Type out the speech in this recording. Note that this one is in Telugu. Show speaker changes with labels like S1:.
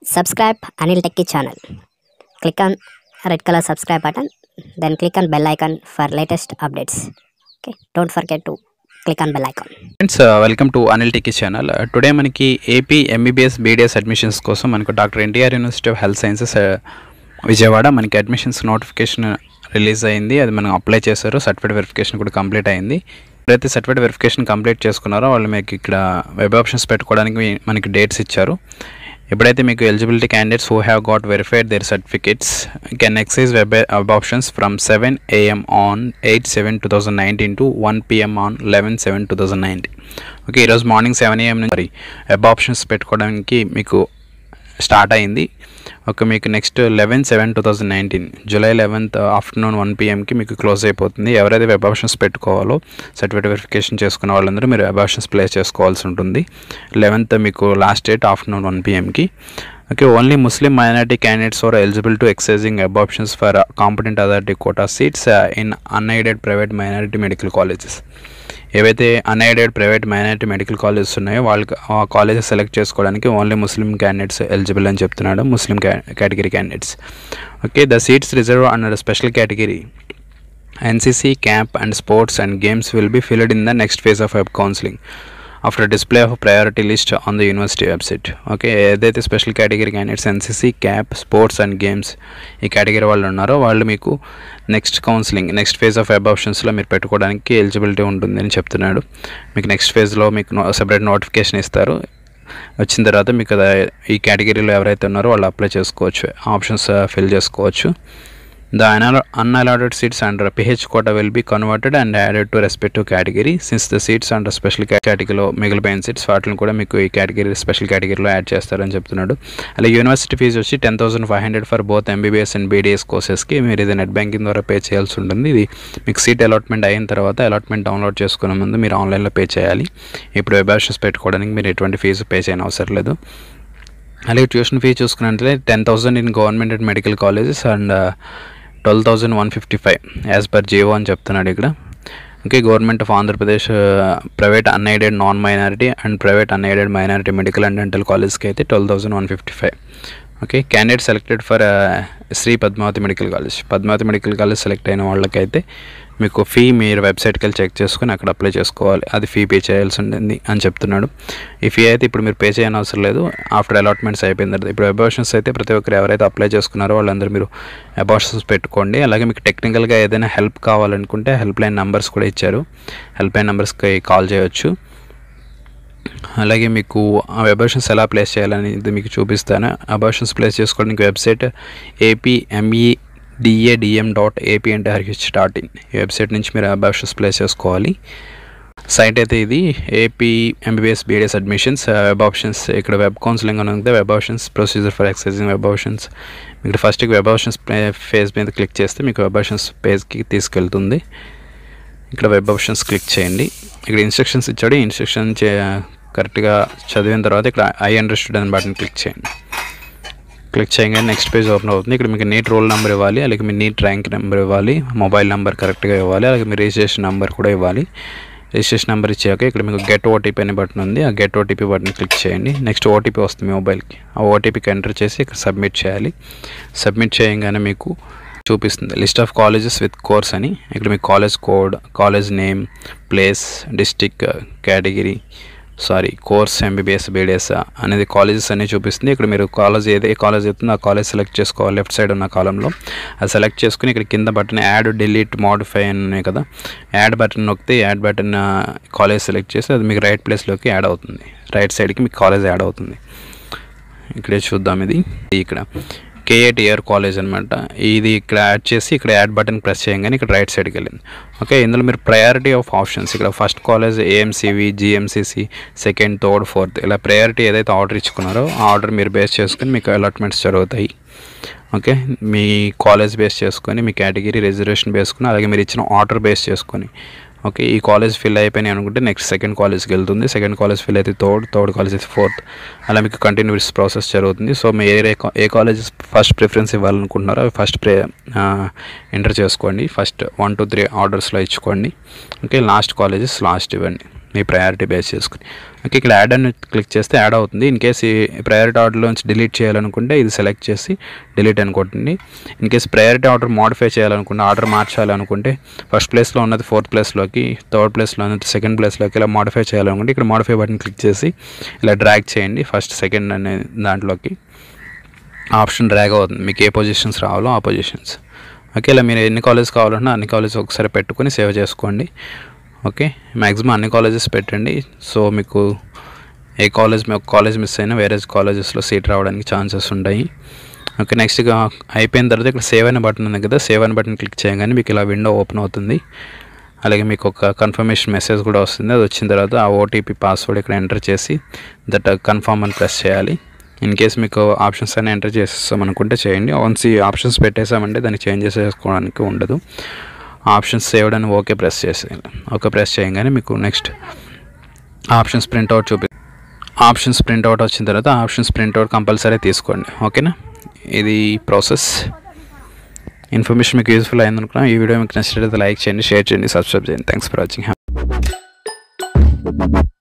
S1: Subscribe Anil Techie channel. Click on red color subscribe button, then click on bell icon for latest updates. Okay, don't forget to click on bell icon.
S2: Friends welcome to Anil టికీ ఛానల్ టుడే మనకి ఏపీ ఎంబీబీఎస్ బీడీఎస్ అడ్మిషన్స్ కోసం మనకు doctor NTR university of health sciences Vijayawada మనకి అడ్మిషన్స్ నోటిఫికేషన్ రిలీజ్ అయింది అది మనం అప్లై చేశారు సర్టిఫికేట్ వెరిఫికేషన్ కూడా కంప్లీట్ అయింది ఎప్పుడైతే సర్టిఫికేట్ వెరిఫికేషన్ కంప్లీట్ చేసుకున్నారో వాళ్ళు మీకు ఇక్కడ వెబ్ ఆప్షన్స్ పెట్టుకోవడానికి మీ- మనకి డేట్స్ ఇచ్చారు ఎప్పుడైతే మీకు eligibility candidates who have got verified their certificates can exercise web web options from seven AM on eight seven two thousand nineteen to one PM on eleven seven two thousand nineteen okay ఈరోజు మార్నింగ్ సెవెన్ ఏఎం నుంచి వెబ్ ఆప్షన్స్ పెట్టుకోవడానికి మీకు స్టార్ట్ అయింది ఒక మీకు next eleven seven two thousand nineteen July eleventh afternoon one పిఎంకి మీకు క్లోజ్ అయిపోతుంది ఎవరైతే వెబ్ ఆప్షన్స్ పెట్టుకోవాలో సర్టిఫికేట్ వెరిఫికేషన్ చేసుకున్న వాళ్ళందరూ మీరు వెబ్ ఆప్షన్స్ ప్లేస్ చేసుకోవాల్సి ఉంటుంది లెవెన్త్ మీకు లాస్ట్ డేట్ ఆఫ్టర్నూన్ వన్ పిఎంకి okay only Muslim minority candidates are eligible to exercising web options for competent authority quota seats in unaided private minority medical colleges ఏవైతే unaided private minority medical colleges ఉన్నాయో వాళ్ళకి ఆ కాలేజెస్ సెలెక్ట్ చేసుకోవడానికి ఓన్లీ ముస్లిం క్యాండిడేట్స్ ఎలిజిబుల్ అని చెప్తున్నాడు Muslim category candidates okay the seats reserve under special category NCC camp and sports and games will be filled in the next phase of web counselling after display of priority list on the university website okay ఏదైతే special category candidates NCC CAP sports and games ఈ కేటగిరీ వాళ్ళు ఉన్నారో వాళ్ళు మీకు next counselling next phase of web ఆప్షన్స్లో మీరు పెట్టుకోవడానికి ఎలిజిబిలిటీ ఉంటుంది అని చెప్తున్నాడు మీకు నెక్స్ట్ ఫేజ్లో మీకు సెపరేట్ నోటిఫికేషన్ ఇస్తారు వచ్చిన తర్వాత మీకు అది ఈ కేటగిరీలో ఎవరైతే ఉన్నారో వాళ్ళు అప్లై చేసుకోవచ్చు ఆప్షన్స్ ఫిల్ చేసుకోవచ్చు the unallotted seats under PH quota will be converted and added to respective category since the seats under special కేటగిరీలో మిగిలిపోయిన సీట్స్ వాటిని కూడా మీకు ఈ కేటగిరీ స్పెషల్ కేటగిరీలో యాడ్ చేస్తారని చెప్తున్నాడు అలాగే యూనివర్సిటీ ఫీజు వచ్చి ten thousand five hundred for both MBBS and BDS కోర్సెస్కి మీరు ఇది నెట్ బ్యాంకింగ్ ద్వారా పే చేయాల్సి ఉంటుంది ఇది మీకు సీట్ అలాట్మెంట్ అయిన తర్వాత అలాట్మెంట్ డౌన్లోడ్ చేసుకునే ముందు మీరు ఆన్లైన్లో పే చేయాలి ఇప్పుడు వెబ్ ఆప్షన్స్ పెట్టుకోవడానికి మీరు ఎటువంటి ఫీజు పే చేయని అవసరం లేదు అలాగే ట్యూషన్ ఫీ చూసుకున్నట్లయితే ten thousand in government and medical colleges and twelve thousand one fifty five as per Jio అని చెప్తున్నాడు ఇక్కడ okay government of Andhra Pradesh private unaided non minority and private unaided minority medical and dental కాలేజ్కి అయితే twelve thousand one fifty five okay candidate selected for Shri Padmavati medical college Padmavati medical college select అయిన వాళ్ళకైతే మీకు ఫీ మీరు వెబ్సైట్కి వెళ్ళి చెక్ చేసుకుని అక్కడ అప్లై చేసుకోవాలి అది ఫీ పే చేయాల్సి ఉంటుంది అని చెప్తున్నాడు ఈ ఫీ అయితే ఇప్పుడు మీరు పే చేయని అవసరం లేదు ఆఫ్టర్ అలాట్మెంట్స్ అయిపోయిన తర్వాత ఇప్పుడు అబార్షన్స్ అయితే ప్రతి ఒక్కరు ఎవరైతే అప్లై చేసుకున్నారో వాళ్ళందరూ మీరు అబార్షన్స్ పెట్టుకోండి అలాగే మీకు టెక్నికల్గా ఏదైనా హెల్ప్ కావాలనుకుంటే హెల్ప్ లైన్ నెంబర్స్ కూడా ఇచ్చారు హెల్ప్ లైన్ నెంబర్స్కి కాల్ చేయొచ్చు అలాగే మీకు ఆ అబార్షన్స్ ఎలా ప్లేస్ చేయాలనేది మీకు చూపిస్తాను అబార్షన్స్ ప్లేస్ చేసుకోవడానికి website APME DADM dot AP అంటే హెచ్ డాట్ ఇన్ ఈ వెబ్సైట్ నుంచి మీరు అబార్షన్స్ ప్లేస్ చేసుకోవాలి సైట్ అయితే ఇది AP MBBS BDS admissions web options ఇక్కడ వెబ్ కౌన్సిలింగ్ అని ఉంది web options procedure for exercising web options ఇక్కడ ఫస్ట్ వెబ్ ఆప్షన్స్ ఫేజ్ మీద క్లిక్ చేస్తే మీకు వెబ్ ఆప్షన్స్ పేజ్కి తీసుకెళ్తుంది ఇక్కడ వెబ్ ఆప్షన్స్ క్లిక్ చేయండి ఇక్కడ ఇన్స్ట్రక్షన్స్ ఇచ్చాడు ఇన్స్ట్రక్షన్ చే కరెక్ట్గా చదివిన తర్వాత ఇక్కడ ఐ అండర్స్టూడ్ అని బటన్ క్లిక్ చేయండి క్లిక్ చేయగానే నెక్స్ట్ పేజ్ ఓపెన్ అవుతుంది ఇక్కడ మీకు నీట్ రోల్ నెంబర్ ఇవ్వాలి అలాగే మీ నీట్ ర్యాంక్ నెంబర్ ఇవ్వాలి మొబైల్ నెంబర్ కరెక్ట్గా ఇవ్వాలి అలాగే మీ రిజిస్ట్రేషన్ నెంబర్ కూడా ఇవ్వాలి రిజిస్ట్రేషన్ నెంబర్ ఇచ్చాక ఇక్కడ మీకు గెట్ ఓటీపీ అనే బటన్ ఉంది ఆ గెట్ ఓటీపీ బటన్ క్లిక్ చేయండి నెక్స్ట్ ఓటీపీ వస్తుంది మీ మొబైల్కి ఆ ఓటీపీకి ఎంటర్ చేసి ఇక్కడ సబ్మిట్ చేయాలి సబ్మిట్ చేయగానే మీకు చూపిస్తుంది list of colleges with course అని ఇక్కడ మీ college code college name place district category sorry course MBBS BDS అనేది కాలేజెస్ అన్ని చూపిస్తుంది ఇక్కడ మీరు కాలేజ్ ఏదే కాలేజ్ అవుతుందో ఆ కాలేజ్ సెలెక్ట్ చేసుకోవాలి లెఫ్ట్ సైడ్ ఉన్న కాలంలో అది సెలెక్ట్ చేసుకుని ఇక్కడ కింద బటన్ యాడ్ డిలీట్ మోడిఫై అని ఉన్నాయి కదా యాడ్ బటన్ నొక్కితే యాడ్ బటన్ కాలేజ్ సెలెక్ట్ చేసి అది మీకు రైట్ ప్లేస్లోకి యాడ్ అవుతుంది రైట్ సైడ్కి మీకు కాలేజ్ యాడ్ అవుతుంది ఇక్కడే చూద్దాం ఇది ఇక్కడ కేఏటిఆర్ కాలేజ్ అనమాట ఇది ఇక్కడ యాడ్ చేసి ఇక్కడ యాడ్ బటన్ ప్రెస్ చేయగానే ఇక్కడ రైట్ సైడ్కి వెళ్ళింది ఓకే ఇందులో మీరు ప్రయారిటీ ఆఫ్ ఆప్షన్స్ ఇక్కడ first college AMCV GMCC second third fourth ఇలా ప్రయారిటీ ఏదైతే ఆర్డర్ ఇచ్చుకున్నారో ఆ ఆర్డర్ మీరు బేస్ చేసుకుని మీకు అలాట్మెంట్స్ జరుగుతాయి ఓకే మీ కాలేజ్ బేస్ చేసుకొని మీ కేటగిరీ రిజర్వేషన్ బేసుకుని అలాగే మీరు ఇచ్చిన ఆర్డర్ బేస్ చేసుకొని ఓకే ఈ కాలేజ్ ఫిల్ అయిపోయినాయి అనుకుంటే నెక్స్ట్ సెకండ్ కాలేజ్కి వెళ్తుంది సెకండ్ కాలేజ్ ఫిల్ అయితే థర్డ్ థర్డ్ కాలేజ్ అయితే ఫోర్త్ అలా మీకు కంటిన్యూస్ ప్రాసెస్ జరుగుతుంది సో మీరు ఏ ఏ కాలేజెస్ ఫస్ట్ ప్రిఫరెన్స్ ఇవ్వాలనుకుంటున్నారో అవి ఫస్ట్ ప్రే ఎంటర్ చేసుకోండి ఫస్ట్ వన్ టూ త్రీ ఆర్డర్స్లో ఇచ్చుకోండి ఓకే లాస్ట్ కాలేజెస్ లాస్ట్ ఇవ్వండి మీ ప్రయారిటీ బేస్ చేసుకుని ఓకే ఇక్కడ యాడ్ అని క్లిక్ చేస్తే యాడ్ అవుతుంది ఇన్ కేస్ ఈ ప్రయారిటీ ఆర్డర్లోంచి డిలీట్ చేయాలనుకుంటే ఇది సెలెక్ట్ చేసి డిలీట్ అనుకోండి in case priority order modify చేయాలనుకుంటే ఆర్డర్ మార్చాలనుకుంటే ఫస్ట్ ప్లేస్లో ఉన్నది ఫోర్త్ ప్లేస్లోకి థర్డ్ ప్లేస్లో ఉన్నది సెకండ్ ప్లేస్లోకి ఇలా మోడిఫై చేయాలనుకుంటే ఇక్కడ మోడిఫై బటన్ క్లిక్ చేసి ఇలా డ్రాగ్ చేయండి ఫస్ట్ సెకండ్ అనే దాంట్లోకి ఆప్షన్ డ్రాగ్ అవుతుంది మీకు ఏ పొజిషన్స్ రావాలో ఆ పొజిషన్స్ ఓకే ఇలా మీరు ఎన్ని కాలేజ్ కావాలన్నా అన్ని కాలేజ్ ఒకసారి పెట్టుకొని సేవ్ చేసుకోండి ఓకే మ్యాక్సిమం అన్ని కాలేజెస్ పెట్టండి సో మీకు ఏ కాలేజ్ మీ కాలేజ్ మిస్ అయినా వేరే కాలేజెస్లో సీట్ రావడానికి ఛాన్సెస్ ఉంటాయి ఓకే నెక్స్ట్ ఇక అయిపోయిన తర్వాత ఇక్కడ సేవ్ అయిన బటన్ ఉంది కదా సేవ్ అయిన బటన్ క్లిక్ చేయగానే మీకు ఇలా విండో ఓపెన్ అవుతుంది అలాగే మీకు ఒక కన్ఫర్మేషన్ మెసేజ్ కూడా వస్తుంది అది వచ్చిన తర్వాత ఆ ఓటీపీ పాస్వర్డ్ ఇక్కడ ఎంటర్ చేసి దట్ కన్ఫర్మ్ అని ప్రెస్ చేయాలి ఇన్ కేస్ మీకు ఆప్షన్స్ అన్ని ఎంటర్ చేసేస్తాం అనుకుంటే చేయండి వన్స్ ఈ ఆప్షన్స్ పెట్టేసామంటే దాన్ని చేంజ్ చేసుకోవడానికి ఉండదు ఆప్షన్స్ సేవ్డ్ అని ఓకే ప్రెస్ చేసేయాలి ఓకే ప్రెస్ చేయగానే మీకు నెక్స్ట్ ఆప్షన్స్ ప్రింట్అవుట్ చూపి ఆప్షన్స్ ప్రింట్అవుట్ వచ్చిన తర్వాత ఆప్షన్స్ ప్రింట్అవుట్ కంపల్సరీ తీసుకోండి ఓకేనా ఇది ప్రాసెస్ ఇన్ఫర్మేషన్ మీకు యూస్ఫుల్ అయింది అనుకున్నా ఈ వీడియో మీకు నచ్చినట్లయితే లైక్ చేయండి షేర్ చేయండి సబ్స్క్రైబ్ చేయండి థ్యాంక్స్ ఫర్ వాచింగ్